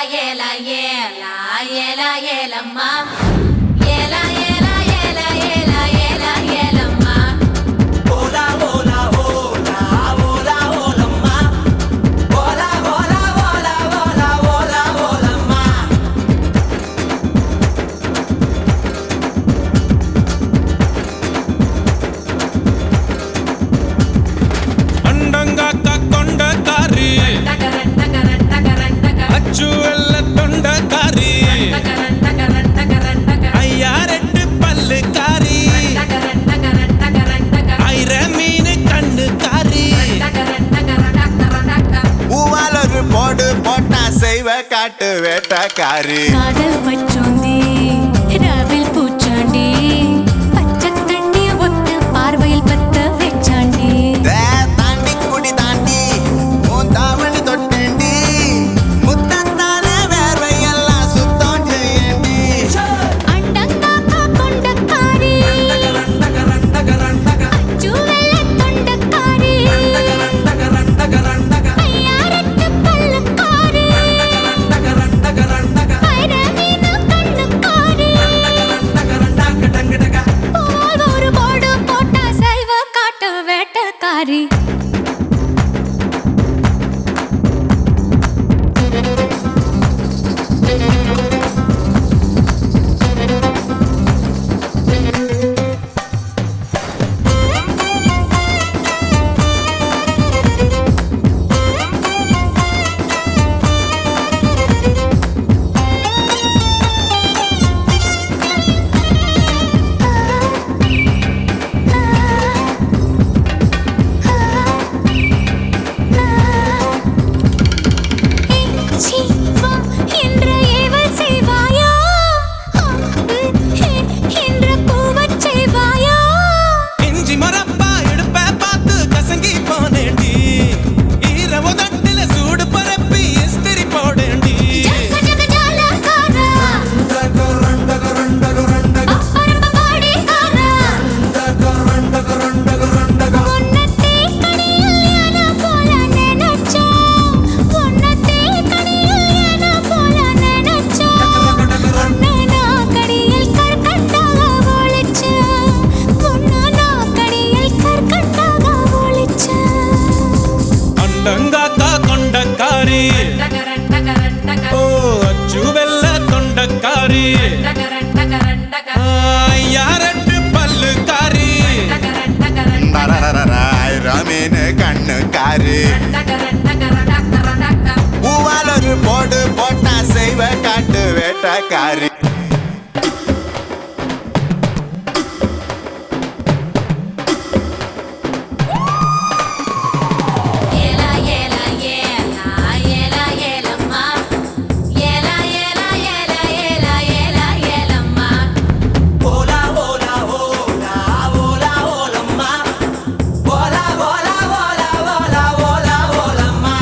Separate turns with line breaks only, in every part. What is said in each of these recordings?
ஏல ஏல ஏல ஏலம்மா ஏல ஏல ஏல ஏல ஏல ஏலம்மா
ஓலா ஓலா ஓலா ஓலா ஓலம்மா ஓலா ஓலா ஓலா ஓலா ஓலா ஓலம்மா
ಅಂಡಂಗಾಕ ಕೊಂಡ ಕಾರಿ
டகரன் டகரன் டகரன் டகரன்
ಅಚ್ಚು ಎಲ್ಲ ತೊಂಡ ಕಾರಿ
டகரன் டகரன் டகரன் டகரன்
ஐயாரெட்டு பல்லு காரி
டகரன் டகரன் டகரன் டகரன்
ஐர மீன் கண்ணு காரி
டகரன் டகரன் டகரன் டகரன்
பூவால் ஒரு போடு போட்டா செய்வ காட்டு வேட்டக்காரி
காதல் பச்சோந்தி ராவில் பூச்சாண்டி பச்சை தண்ணி ஒத்த பார்வையில் பத்த வெச்சாண்டி
தே தாண்டி குடி தாண்டி உன் தாவணி தொட்டேண்டி முத்தத்தான வேர்வை எல்லாம் சுத்தம் செய்யண்டி
அண்டங்காக்கா கொண்டக்காரி
டகரன் டகரன் டகரன் டகரன்
அச்சுவெல்ல தொண்டக்காரி
டகரன் டகரன் டகரன்
ஐயாரட்டு பல்லுக்காரி
டகரன் டகரன் டகரன்
ஐரமீன கண்ணுக்காரி
டகரன் டக டங்க டக
போல் ஒரு போடு போட்டா சைவ காட்டு வேட்டக்காரி சீ, வா என்ற ஏவல் செய்வாயா ஆ, ம், ஹே, என்ற கூவச் செய்வாயா
இஞ்சி மரப்பா இடுப்ப பார்த்து கசங்கி போனேண்டி ஈர உதட்டில சூடு பரப்பி இஸ்திரி போடேண்டி
ஜக ஜக ஜாலக்காரா,
டகரன் டகரன் டகரன் டக
அப்பரம்ப பாடிக்காரா,
டகரன் டகரன் டகரன் டக
உன்னத்தே கனியில் யானை போல நினைச்சோம். உன்னத்தே கனியில் யானை போல நினைச்சோம். உன்னை நான் கடியில் கற்கண்டாக ஒளிச்சேன். உன்னை நான் கடியில் கற்கண்டாக ஒளிச்சேன்.
ಅಂಡಂಗಾಕ ಕೊಂಡ ಕಾರಿ
டகரன் டகரன் டகரன்
ಓ ಅಚ್ಚು வெல்ல ತೊಂಡ ಕಾರಿ
டகரன் டகரன் டகரன்
ஐயாரெட்டு பல்லு காரி
டகரன் டகரன்
ரமீன் கண்ணுக்காரி
டகரன் டகரன் டகரன் டகரன்
பூவால் ஒரு போடு போட்டா செய்வ காட்டு வேட்டக்காரி
ஏல ஏல ஏல ஏல ஏலம்மா ஏல ஏல ஏல ஏல ஏல ஏலம்மா
ஓலா ஓலா ஓலா ஓலா ஓலம்மா ஓலா ஓலா ஓலா ஓலா ஓலா ஓலம்மா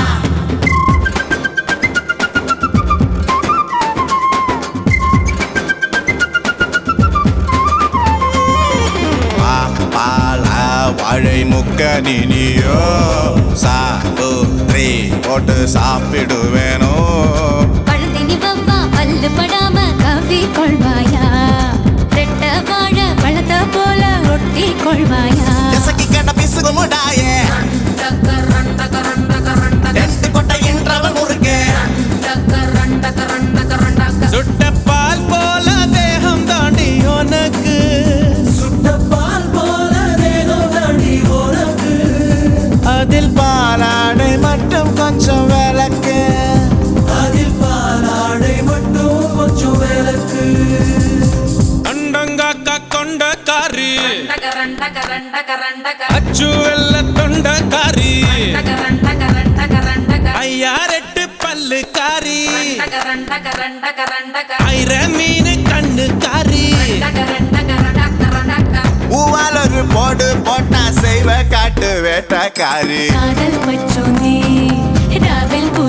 பா பால வாழை முக்க நினியோ சாப்பிட்ரி போட்டு சாப்பிடுவேனோ
பழுதினி வவ்வா பல்லு படாம கவி கொள்வாயா ரெட்ட வாழ பழத்த போல ஒட்டி கொள்வாயா
எசக்கி கட்ட பிசுகு முடாயே
டகரன் டகரன் டகரன் டகரன்
ரெண்டு கொட்டை என்றவன் முறுக்கு
டகரன் டகரன் டகரன் டகரன்
சுட்ட பால் போல தேகம் தாண்டி உனக்கு
சுட்ட பால் போல தேகம் தாண்டி உனக்கு
அதில் பாலாடை மட்டும் கொஞ்சம் விளக்கு
அதில் பாலாடை மட்டும் கொஞ்சம் விளக்கு
ಅಂಡಂಗಾಕ ಕೊಂಡ ಕಾರಿ
டகரன் டகரன் டகரன் டகரன்
ಅಚ್ಚು ಎಲ್ಲ ತೊಂಡ ಕಾರಿ
டகரன் டகரன் டகரன் டகரன்
ஐயாரெட்டு பல்லு காரி
டகரன் டகரன் டகரன் டகரன்
ஐர மீன் கண்ணு காரி
டகரன் டகரன் டகரன் டகரன்
பூவால் ஒரு போடு போட்டா செய்வ காட்டு வேட்டக்காரி
காதல் பச்சோந்தி ராவில் பூ